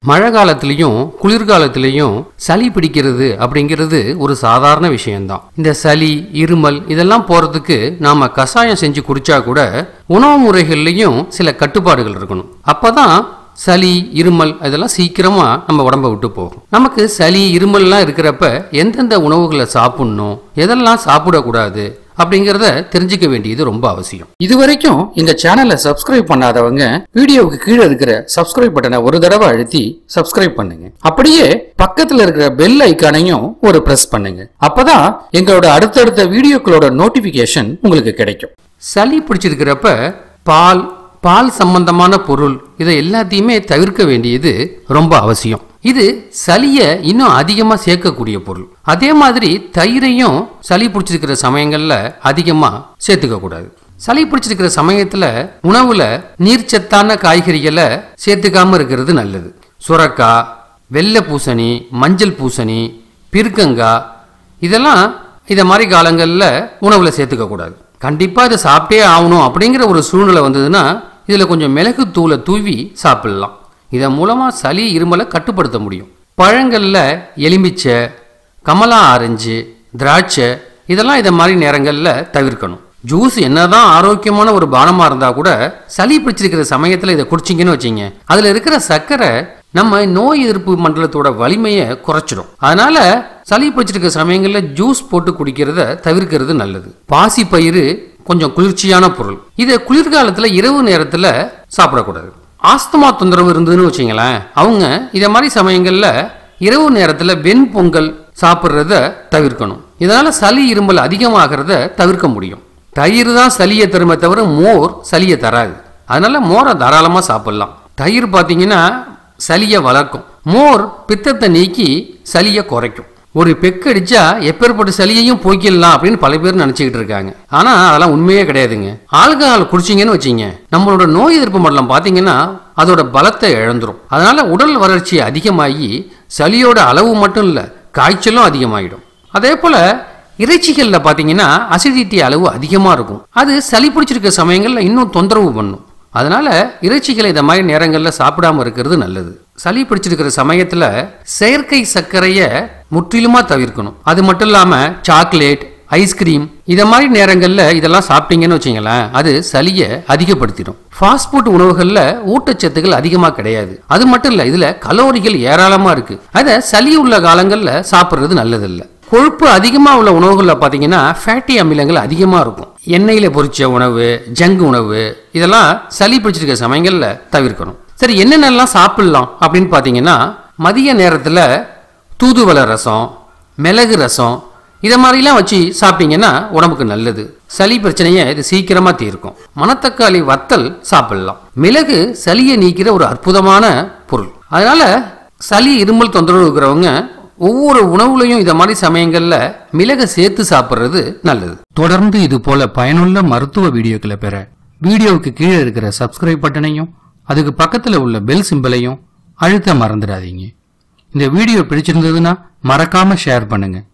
மழை காலத்திலையும் குளிர்காலத்திலையும் சளி பிடிக்கிறது அப்படிங்கிறது ஒரு சாதாரண விஷயம்தான் இந்த சளி இருமல் இதெல்லாம் போறதுக்கு நாம கஷாயம் செஞ்சு குடிச்சா கூட உணவு முறைகள்லையும் சில கட்டுப்பாடுகள் இருக்கணும் அப்பதான் சளி இருமல் இதெல்லாம் சீக்கிரமா நம்ம உடம்ப விட்டு போகும் நமக்கு சளி இருமல்லாம் இருக்கிறப்ப எந்தெந்த உணவுகளை சாப்பிடணும் எதெல்லாம் சாப்பிடக்கூடாது அப்படிங்கிறத தெரிஞ்சுக்க வேண்டியது ரொம்ப அவசியம் இதுவரைக்கும் இந்த சேனலை சப்ஸ்கிரைப் பண்ணாதவங்க வீடியோவுக்கு கீழே இருக்கிற சப்ஸ்கிரைப் பட்டனை ஒரு தடவை அழுத்தி சப்ஸ்கிரைப் பண்ணுங்க அப்படியே பக்கத்துல இருக்கிற பெல் ஐக்கானையும் ஒரு பிரஸ் பண்ணுங்க அப்பதான் எங்களோட அடுத்தடுத்த வீடியோக்களோட நோட்டிபிகேஷன் உங்களுக்கு கிடைக்கும் சளி பிடிச்சிருக்கிறப்ப பால் பால் சம்பந்தமான பொருள் இதை எல்லாத்தையுமே தவிர்க்க வேண்டியது ரொம்ப அவசியம் இது சளியை இன்னும் அதிகமாக சேர்க்கக்கூடிய பொருள் அதே மாதிரி தயிரையும் சளி பிடிச்சிருக்கிற சமயங்களில் அதிகமாக சேர்த்துக்க கூடாது சளி பிடிச்சிருக்கிற சமயத்தில் உணவில் நீர்ச்சத்தான காய்கறிகளை சேர்த்துக்காம இருக்கிறது நல்லது சுரக்காய் வெள்ளை பூசணி மஞ்சள் பூசணி பிற்கங்காய் இதெல்லாம் இதை மாதிரி காலங்களில் உணவில் சேர்த்துக்க கூடாது கண்டிப்பாக இதை சாப்பிட்டே ஆகணும் அப்படிங்கிற ஒரு சூழ்நிலை வந்ததுன்னா இதில் கொஞ்சம் மிளகு தூளை தூவி சாப்பிடலாம் இதன் மூலமாக சளி இருமலை கட்டுப்படுத்த முடியும் பழங்களில் எலுமிச்சை கமலா ஆரஞ்சு திராட்சை இதெல்லாம் இதை மாதிரி நேரங்களில் தவிர்க்கணும் ஜூஸ் என்னதான் ஆரோக்கியமான ஒரு பானமாக இருந்தால் கூட சளி பிடிச்சிருக்கிற சமயத்தில் இதை குடிச்சிங்கன்னு வச்சிங்க அதில் இருக்கிற சர்க்கரை நம்ம நோய் எதிர்ப்பு மண்டலத்தோட வலிமையை குறைச்சிடும் அதனால சளி பிடிச்சிருக்கிற சமயங்களில் ஜூஸ் போட்டு குடிக்கிறத தவிர்க்கிறது நல்லது பாசி பயிறு கொஞ்சம் குளிர்ச்சியான பொருள் இதை குளிர்காலத்துல இரவு நேரத்துல சாப்பிடக்கூடாது ஆஸ்துமா தொந்தரவு இருந்ததுன்னு வச்சுங்களேன் அவங்க இதை மாதிரி சமயங்கள்ல இரவு நேரத்துல வெண் பொங்கல் சாப்பிட்றத தவிர்க்கணும் இதனால சளி இருமல் அதிகமாகிறத தவிர்க்க முடியும் தயிர் தான் சளியை தருமே தவிர மோர் சளியை தராது அதனால மோரை தாராளமா சாப்பிடலாம் தயிர் பார்த்தீங்கன்னா சளியை வளர்க்கும் மோர் பித்தத்தை நீக்கி சளியை குறைக்கும் ஒரு பெக்கடிச்சா எப்பேற்பட்ட சளியையும் போக்கிடலாம் அப்படின்னு பல பேர் நினைச்சுக்கிட்டு இருக்காங்க ஆனா அதெல்லாம் உண்மையே கிடையாதுங்க ஆல்கஹால் குடிச்சிங்கன்னு வச்சீங்க நம்மளோட நோய் எதிர்ப்பு மண்டலம் பாத்தீங்கன்னா அதோட பலத்தை இழந்துரும் அதனால உடல் வளர்ச்சி அதிகமாகி சளியோட அளவு மட்டும் இல்ல காய்ச்சலும் அதிகமாயிடும் அதே போல இறைச்சிகள்ல பாத்தீங்கன்னா அசிடிட்டி அளவு அதிகமா இருக்கும் அது சளி பிடிச்சிருக்க சமயங்கள்ல இன்னும் தொந்தரவு பண்ணும் அதனால இறைச்சிகளை இந்த மாதிரி நேரங்கள்ல சாப்பிடாம இருக்கிறது நல்லது சளி பிடிச்சிருக்கிற சமயத்துல செயற்கை சர்க்கரையை முற்றிலுமா தவிர்க்கணும் அது மட்டும் இல்லாம சாக்லேட் ஐஸ்கிரீம் இத மாதிரி நேரங்கள்ல இதெல்லாம் சாப்பிட்டீங்கன்னு வச்சுங்களேன் அது சளியை அதிகப்படுத்திடும் ஃபாஸ்ட் ஃபுட் உணவுகள்ல ஊட்டச்சத்துக்கள் அதிகமா கிடையாது அது மட்டும் இல்ல இதுல கலோரிகள் ஏராளமா இருக்கு அத சளி உள்ள காலங்கள்ல சாப்பிடுறது நல்லதில்லை கொழுப்பு அதிகமாக உள்ள உணவுகளில் பார்த்தீங்கன்னா ஃபேட்டி அமிலங்கள் அதிகமாக இருக்கும் எண்ணெயில் பொரிச்ச உணவு ஜங்க் உணவு இதெல்லாம் சளி பிடிச்சிருக்க சமயங்களில் தவிர்க்கணும் சரி என்னென்னலாம் சாப்பிடலாம் அப்படின்னு பார்த்தீங்கன்னா மதிய நேரத்தில் தூதுவளை ரசம் மிளகு ரசம் இதை மாதிரிலாம் வச்சு சாப்பிட்டீங்கன்னா உடம்புக்கு நல்லது சளி பிரச்சனையை இது சீக்கிரமாக தீர்க்கும் மணத்தக்காளி வத்தல் சாப்பிடலாம் மிளகு சளியை நீக்கிற ஒரு அற்புதமான பொருள் அதனால சளி இருமல் தொந்தரவு இருக்கிறவங்க ஒவ்வொரு உணவுலையும் இதை மாதிரி சமயங்கள்ல மிளகை சேர்த்து சாப்பிட்றது நல்லது தொடர்ந்து இது போல பயனுள்ள மருத்துவ வீடியோக்களை பெற வீடியோவுக்கு கீழே இருக்கிற சப்ஸ்கிரைப் பட்டனையும் அதுக்கு பக்கத்துல உள்ள பெல் சிம்பலையும் அழுத்த மறந்துடாதீங்க இந்த வீடியோ பிடிச்சிருந்ததுன்னா மறக்காம ஷேர் பண்ணுங்க